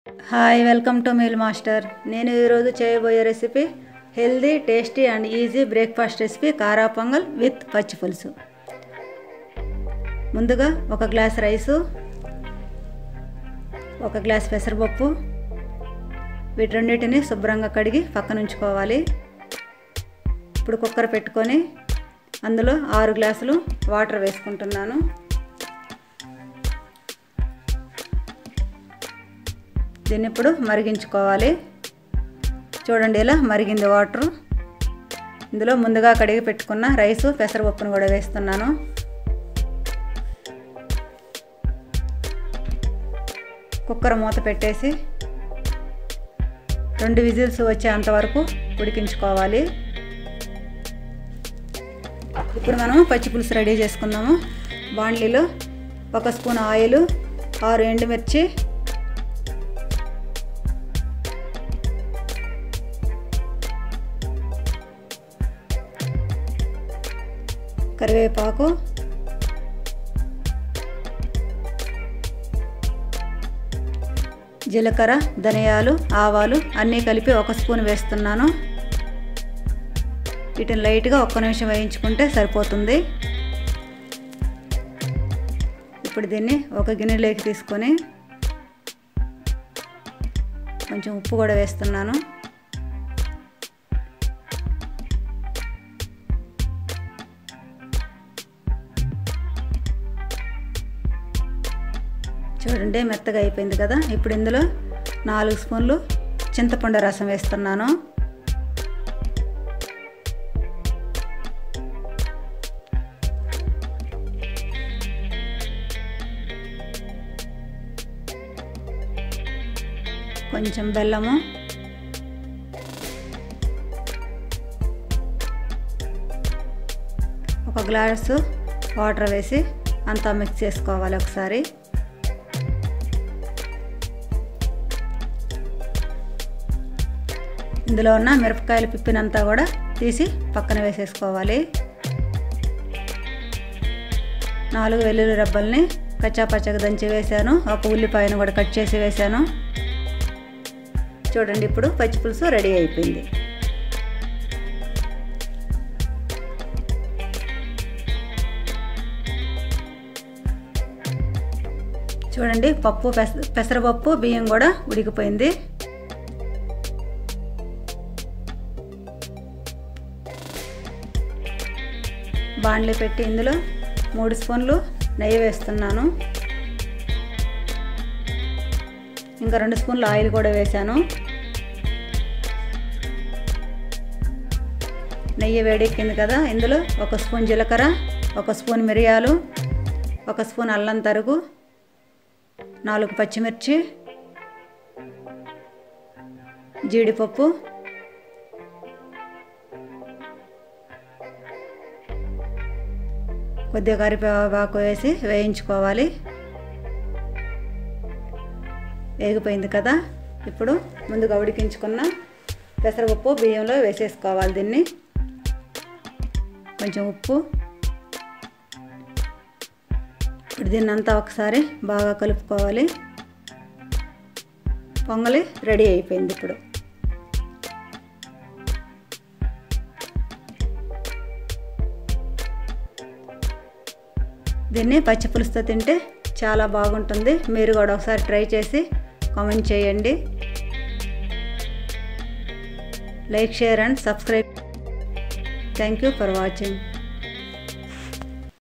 hi welcome to meal master నేను ఈరోజు చేయబోయే recipe healthy tasty and easy breakfast recipe kara pongal with పచ్చి పులుసు ముందుగా ఒక గ్లాస్ రైసు ఒక గ్లాస్ పెసరపప్పు వీటన్నిటిని శుభ్రంగా కడిగి పక్కన ఉంచుకోవాలి ఇప్పుడు కుక్కర్ పెట్టుకొని అందులో ఆరు గ్లాసులు వాటర్ వేసుకుంటున్నాను దీన్ని ఇప్పుడు మరిగించుకోవాలి చూడండి ఇలా మరిగింది వాటర్ ఇందులో ముందుగా కడిగి పెట్టుకున్న రైసు పెసరపప్పును కూడా వేస్తున్నాను కుక్కర్ మూత పెట్టేసి రెండు విజిల్స్ వచ్చేంత వరకు ఉడికించుకోవాలి ఇప్పుడు మనం పచ్చి పులుసు రెడీ చేసుకుందాము బాండ్లీలో ఒక స్పూన్ ఆయిల్ ఆరు ఎండుమిర్చి కరివేపాకు జీలకర్ర ధనియాలు ఆవాలు అన్నీ కలిపి ఒక స్పూన్ వేస్తున్నాను వీటిని లైట్గా ఒక్క నిమిషం వేయించుకుంటే సరిపోతుంది ఇప్పుడు దీన్ని ఒక గిన్నెలోకి తీసుకొని కొంచెం ఉప్పు కూడా వేస్తున్నాను చూడండి మెత్తగా అయిపోయింది కదా ఇప్పుడు ఇందులో నాలుగు స్పూన్లు చింతపండు రసం వేస్తున్నాను కొంచెం బెల్లము ఒక గ్లాసు వాటర్ వేసి అంతా మిక్స్ చేసుకోవాలి ఒకసారి ఇందులో ఉన్న మిరపకాయల పిప్పినంతా కూడా తీసి పక్కన వేసేసుకోవాలి నాలుగు వెల్లుల్లి రబ్బల్ని కచ్చాపచ్చగా దంచి వేసాను ఒక ఉల్లిపాయను కూడా కట్ చేసి వేసాను చూడండి ఇప్పుడు పచ్చి పులుసు రెడీ అయిపోయింది చూడండి పప్పు పెస పెసరపప్పు బియ్యం కూడా ఉడికిపోయింది బాండ్లీ పెట్టి ఇందులో మూడు స్పూన్లు నెయ్యి వేస్తున్నాను ఇంకా రెండు స్పూన్లు ఆయిల్ కూడా వేశాను నెయ్యి వేడెక్కింది కదా ఇందులో ఒక స్పూన్ జీలకర్ర ఒక స్పూన్ మిరియాలు ఒక స్పూన్ అల్లం తరుగు నాలుగు పచ్చిమిర్చి జీడిపప్పు కొద్దిగా కరివేపాకు వేసి వేయించుకోవాలి వేగిపోయింది కదా ఇప్పుడు ముందుగా ఉడికించుకున్న పెసరపప్పు బియ్యంలో వేసేసుకోవాలి దీన్ని కొంచెం ఉప్పు ఇప్పుడు దీన్ని అంతా ఒకసారి బాగా కలుపుకోవాలి పొంగలి రెడీ అయిపోయింది ఇప్పుడు దీన్ని పచ్చి పులుసుతో తింటే చాలా బాగుంటుంది మీరు కూడా ఒకసారి ట్రై చేసి కామెంట్ చేయండి like share and subscribe thank you for watching